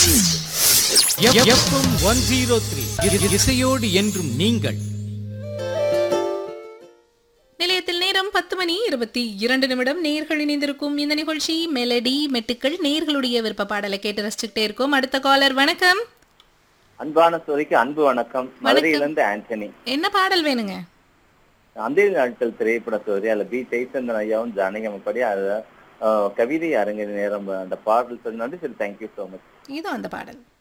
FM one zero three இசையோடு என்றும் நீங்கள் நிலையத்தில் நேரம் பத்து மணி இருபத்தி இரண்டு நிமிடம் நேர்கள் இணைந்திருக்கும் இந்த நிகழ்ச்சி மெலடி மெட்டுக்கள் நேர்களுடைய விருப்ப பாடலை கேட்டு ரசிச்சுக்கிட்டே இருக்கோம் அடுத்த காலர் வணக்கம் அன்பான சோதிக்கு அன்பு வணக்கம் மதுரையிலிருந்து ஆண்டனி என்ன பாடல் வேணுங்க அந்தே நாட்கள் திரைப்பட சோதரி அதுல பி ஜெய்சந்திரன் ஐயாவும் ஜானகம் படி அதுல அஹ், கவிதை அரங்க நேரம் அந்த பாடல் சொன்னாலும் சரி தேங்க்யூ ஸோ மச் இதோ அந்த பாடல்